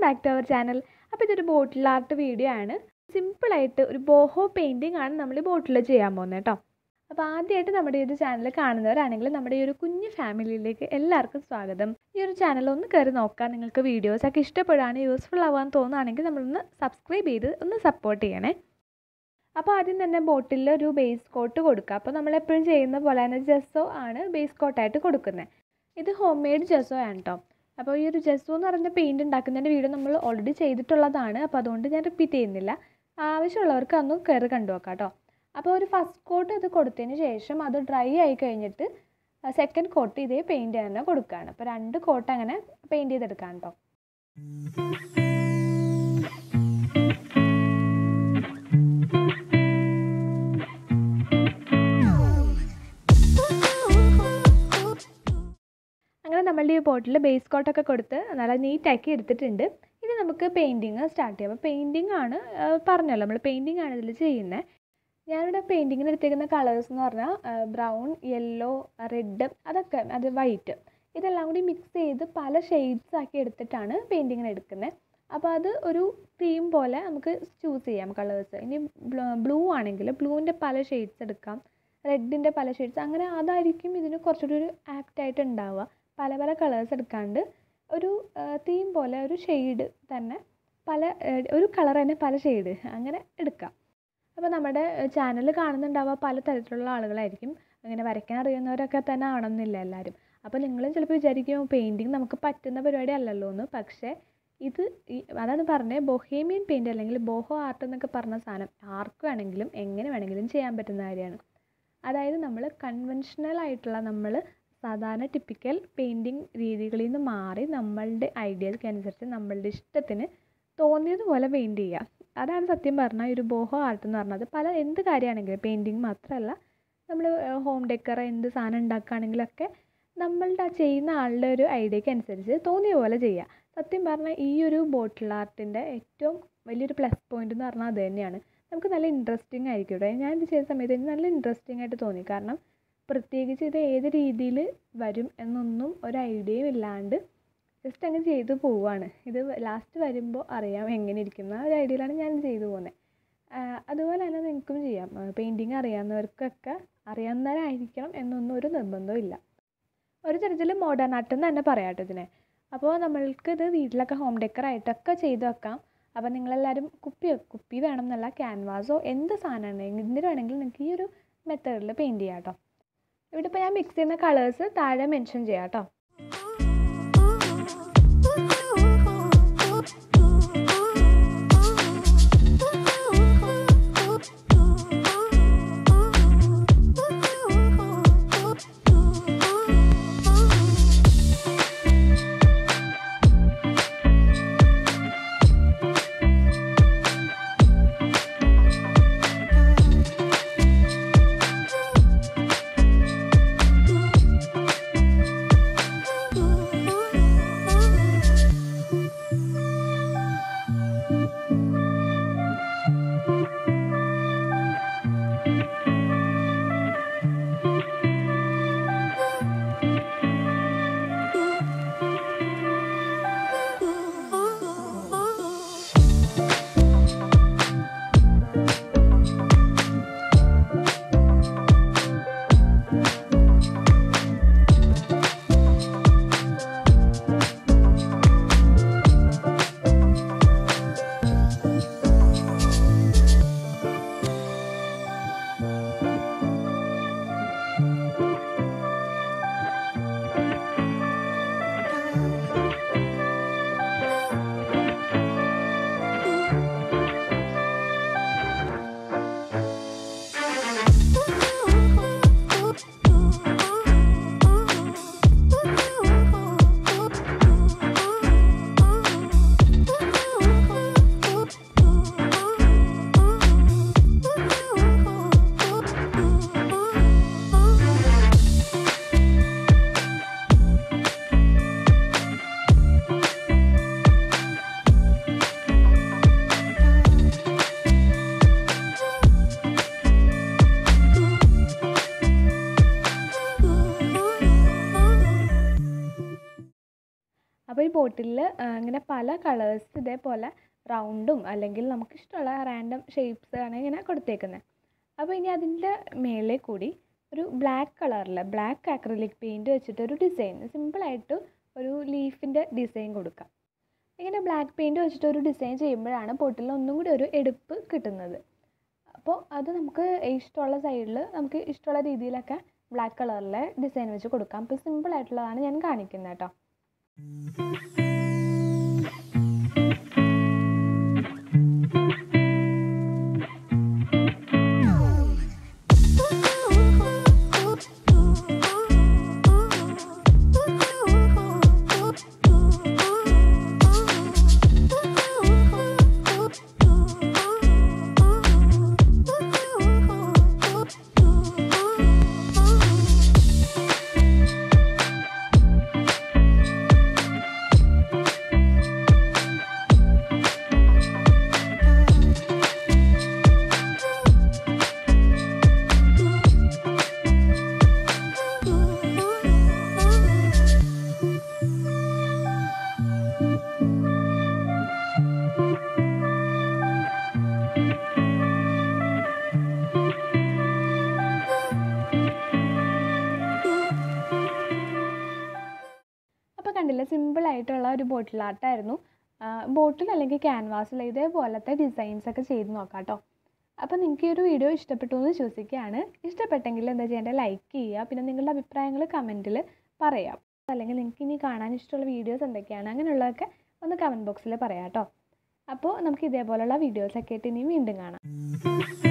back to our channel അപ്പോൾ ഇതൊരു bottle art video ആണ് സിമ്പിളായിട്ട് ഒരു ബോഹോ പെയിൻറ്റിംഗ് ആണ് നമ്മൾ ഈ ബോട്ടിൽ ചെയ്യാൻ പോകുന്നത് കേട്ടോ അപ്പോൾ ആദ്യമായിട്ട് നമ്മുടെ ഈ ഒരു ചാനൽ കാണുന്നവരാണെങ്കിൽ നമ്മുടെ ഈ ഒരു കുഞ്ഞു ഫാമിലിയിലേക്ക് എല്ലാവർക്കും സ്വാഗതം ഈ ഒരു ചാനൽ ഒന്ന് കയറി നോക്കാം നിങ്ങൾക്ക് വീഡിയോസൊക്കെ ഇഷ്ടപ്പെടുകയാണ് യൂസ്ഫുൾ ആവാൻ തോന്നുകയാണെങ്കിൽ നമ്മളൊന്ന് സബ്സ്ക്രൈബ് ചെയ്ത് ഒന്ന് സപ്പോർട്ട് ചെയ്യണേ അപ്പോൾ ആദ്യം തന്നെ ബോട്ടിലിൽ ഒരു ബേസ് കോട്ട് കൊടുക്കുക അപ്പോൾ നമ്മളെപ്പോഴും ചെയ്യുന്ന പോലെ തന്നെ ജെസ്സോ ആണ് ബേസ് കോട്ടായിട്ട് കൊടുക്കുന്നത് ഇത് ഹോം മെയ്ഡ് ജെസ്സോ ആണ് കേട്ടോ അപ്പോൾ ഈ ഒരു ജെസ്സോ എന്ന് പറയുന്ന പെയിൻറ് ഉണ്ടാക്കുന്നതിൻ്റെ വീഡിയോ നമ്മൾ ഓൾറെഡി ചെയ്തിട്ടുള്ളതാണ് അപ്പോൾ അതുകൊണ്ട് ഞാൻ റിപ്പീറ്റ് ചെയ്യുന്നില്ല ആവശ്യമുള്ളവർക്ക് അതൊന്ന് കയറി കണ്ടു നോക്കാം കേട്ടോ അപ്പോൾ ഒരു ഫസ്റ്റ് കോട്ട് ഇത് കൊടുത്തതിന് ശേഷം അത് ഡ്രൈ ആയി കഴിഞ്ഞിട്ട് സെക്കൻഡ് കോട്ട് ഇതേ പെയിൻറ് തന്നെ കൊടുക്കുകയാണ് അപ്പോൾ രണ്ട് കോട്ട് അങ്ങനെ പെയിൻറ് ചെയ്തെടുക്കാം കേട്ടോ അങ്ങനെ നമ്മളുടെ ഈ ബോട്ടിൽ ബേസ് കോട്ടൊക്കെ കൊടുത്ത് നല്ല നീറ്റാക്കി എടുത്തിട്ടുണ്ട് ഇനി നമുക്ക് പെയിൻറ്റിങ് സ്റ്റാർട്ട് ചെയ്യാം അപ്പോൾ പെയിൻറ്റിങ് ആണ് പറഞ്ഞല്ലോ നമ്മൾ പെയിൻറ്റിങ് ആണ് ഇതിൽ ചെയ്യുന്നത് ഞാനിവിടെ പെയിൻറ്റിങ്ങിന് എടുത്തേക്കുന്ന കളേഴ്സ് എന്ന് പറഞ്ഞാൽ ബ്രൗൺ യെല്ലോ റെഡ് അതൊക്കെ അത് വൈറ്റ് ഇതെല്ലാം കൂടി മിക്സ് ചെയ്ത് പല ഷെയ്ഡ്സ് ആക്കി എടുത്തിട്ടാണ് പെയിൻറ്റിങ്ങിന് എടുക്കുന്നത് അപ്പോൾ അത് ഒരു തീം പോലെ നമുക്ക് ചൂസ് ചെയ്യാം കളേഴ്സ് ഇനി ബ്ലൂ ആണെങ്കിൽ ബ്ലൂവിൻ്റെ പല ഷെയ്ഡ്സ് എടുക്കാം റെഡിൻ്റെ പല ഷെയ്ഡ്സ് അങ്ങനെ അതായിരിക്കും ഇതിന് കുറച്ചുകൂടി ഒരു ആക്റ്റായിട്ട് ഉണ്ടാവുക പല പല കളേഴ്സ് എടുക്കാണ്ട് ഒരു തീം പോലെ ഒരു ഷെയ്ഡ് തന്നെ പല ഒരു കളർ തന്നെ പല ഷെയ്ഡ് അങ്ങനെ എടുക്കാം അപ്പോൾ നമ്മുടെ ചാനൽ കാണുന്നുണ്ടാവുക പല തരത്തിലുള്ള ആളുകളായിരിക്കും അങ്ങനെ വരയ്ക്കാൻ അറിയുന്നവരൊക്കെ തന്നെ ആവണമെന്നില്ല എല്ലാവരും അപ്പോൾ നിങ്ങളും ചിലപ്പോൾ വിചാരിക്കും പെയിൻറ്റിങ് നമുക്ക് പറ്റുന്ന പരിപാടി അല്ലല്ലോ എന്ന് പക്ഷേ ഇത് ഈ അതാണ് പറഞ്ഞത് ബൊഹേമിയൻ പെയിൻറ് അല്ലെങ്കിൽ ബോഹോ ആർട്ട് എന്നൊക്കെ പറഞ്ഞ സാധനം ആർക്ക് വേണമെങ്കിലും എങ്ങനെ വേണമെങ്കിലും ചെയ്യാൻ പറ്റുന്ന കാര്യമാണ് അതായത് നമ്മൾ കൺവെൻഷണൽ ആയിട്ടുള്ള നമ്മൾ സാധാരണ ടിപ്പിക്കൽ പെയിൻറ്റിങ് രീതികളിൽ നിന്ന് മാറി നമ്മളുടെ ഐഡിയക്ക് അനുസരിച്ച് നമ്മളുടെ ഇഷ്ടത്തിന് തോന്നിയതുപോലെ പെയിൻറ് ചെയ്യുക അതാണ് സത്യം പറഞ്ഞാൽ ഒരു ബോഹോ ആർട്ട് എന്ന് പറഞ്ഞത് പല എന്ത് കാര്യമാണെങ്കിലും പെയിൻറ്റിങ് മാത്രമല്ല നമ്മൾ ഹോം ഡെക്കർ എന്ത് സാധനം ഉണ്ടാക്കുകയാണെങ്കിലൊക്കെ നമ്മളുടെ ആ ചെയ്യുന്ന ആളുടെ ഒരു ഐഡിയക്ക് അനുസരിച്ച് തോന്നിയ പോലെ ചെയ്യുക സത്യം പറഞ്ഞാൽ ഈ ഒരു ബോട്ടിൽ ആർട്ടിൻ്റെ ഏറ്റവും വലിയൊരു പ്ലസ് പോയിന്റ് എന്ന് പറഞ്ഞാൽ അത് തന്നെയാണ് നമുക്ക് നല്ല ഇൻട്രസ്റ്റിംഗ് ആയിരിക്കും ഇവിടെ ഞാൻ ഇത് ചെയ്ത സമയത്ത് എനിക്ക് നല്ല ഇൻട്രസ്റ്റിംഗ് ആയിട്ട് തോന്നി കാരണം പ്രത്യേകിച്ച് ഇത് ഏത് രീതിയിൽ വരും എന്നൊന്നും ഒരു ഐഡിയയും ഇല്ലാണ്ട് ജസ്റ്റ് അങ്ങ് ചെയ്തു പോവുകയാണ് ഇത് ലാസ്റ്റ് വരുമ്പോൾ അറിയാം എങ്ങനെ ഇരിക്കും ആ ഒരു ഐഡിയയിലാണ് ഞാൻ ചെയ്തു പോകുന്നത് അതുപോലെ തന്നെ നിങ്ങൾക്കും ചെയ്യാം പെയിൻറ്റിങ് അറിയാവുന്നവർക്കൊക്കെ അറിയാവുന്നവരായിരിക്കണം എന്നൊന്നും ഒരു നിർബന്ധവും ഇല്ല ഒരു തരത്തിൽ മോഡേൺ ആർട്ട് എന്ന് തന്നെ പറയാം കേട്ടോ ഇതിനെ അപ്പോൾ നമ്മൾക്ക് ഇത് വീട്ടിലൊക്കെ ഹോം ഡെക്കർ ആയിട്ടൊക്കെ ചെയ്ത് വെക്കാം അപ്പോൾ നിങ്ങളെല്ലാവരും കുപ്പി കുപ്പി വേണം എന്നല്ല ക്യാൻവാസോ എന്ത് സാധനമാണ് എന്തിനു വേണമെങ്കിലും നിങ്ങൾക്ക് ഈ ഒരു മെത്തേഡിൽ പെയിൻറ്റ് ചെയ്യാം കേട്ടോ ഇവിടെ ഇപ്പോൾ ഞാൻ മിക്സ് ചെയ്യുന്ന കളേഴ്സ് താഴെ മെൻഷൻ ചെയ്യാം കേട്ടോ ബോട്ടിലിൽ ഇങ്ങനെ പല കളേഴ്സ് ഇതേപോലെ റൗണ്ടും അല്ലെങ്കിൽ നമുക്ക് ഇഷ്ടമുള്ള റാൻഡം ഷേപ്സ് ആണ് ഇങ്ങനെ കൊടുത്തേക്കുന്നത് അപ്പോൾ ഇനി അതിൻ്റെ മേലെ കൂടി ഒരു ബ്ലാക്ക് കളറിൽ ബ്ലാക്ക് അക്രലിക് പെയിൻറ്റ് വെച്ചിട്ട് ഒരു ഡിസൈൻ സിമ്പിളായിട്ട് ഒരു ലീഫിൻ്റെ ഡിസൈൻ കൊടുക്കാം ഇങ്ങനെ ബ്ലാക്ക് പെയിൻറ്റ് വെച്ചിട്ട് ഒരു ഡിസൈൻ ചെയ്യുമ്പോഴാണ് ബോട്ടിലിൽ ഒന്നും കൂടി ഒരു എടുപ്പ് കിട്ടുന്നത് അപ്പോൾ അത് നമുക്ക് ഇഷ്ടമുള്ള സൈഡിൽ നമുക്ക് ഇഷ്ടമുള്ള രീതിയിലൊക്കെ ബ്ലാക്ക് കളറിലെ ഡിസൈൻ വെച്ച് കൊടുക്കാം അപ്പോൾ സിമ്പിളായിട്ടുള്ളതാണ് ഞാൻ കാണിക്കുന്നത് കേട്ടോ അപ്പോൾ കണ്ടില്ലേ സിമ്പിളായിട്ടുള്ള ഒരു ബോട്ടിൽ ആർട്ടായിരുന്നു ബോട്ടിൽ അല്ലെങ്കിൽ ക്യാൻവാസിൽ ഇതേപോലത്തെ ഡിസൈൻസ് ഒക്കെ ചെയ്ത് നോക്കാം കേട്ടോ അപ്പോൾ നിങ്ങൾക്ക് ഈ ഒരു വീഡിയോ ഇഷ്ടപ്പെട്ടു എന്ന് വിശ്വസിക്കുകയാണ് ഇഷ്ടപ്പെട്ടെങ്കിൽ എന്താ ചെയ്യേണ്ടത് ലൈക്ക് ചെയ്യുക പിന്നെ നിങ്ങളുടെ അഭിപ്രായങ്ങൾ കമൻറ്റിൽ പറയാം അല്ലെങ്കിൽ നിങ്ങൾക്ക് ഇനി കാണാൻ ഇഷ്ടമുള്ള വീഡിയോസ് എന്തൊക്കെയാണ് അങ്ങനെയുള്ളതൊക്കെ ഒന്ന് കമൻറ്റ് ബോക്സിൽ പറയാം കേട്ടോ അപ്പോൾ നമുക്ക് ഇതേപോലുള്ള വീഡിയോസൊക്കെ ആയിട്ട് ഇനി വീണ്ടും കാണാം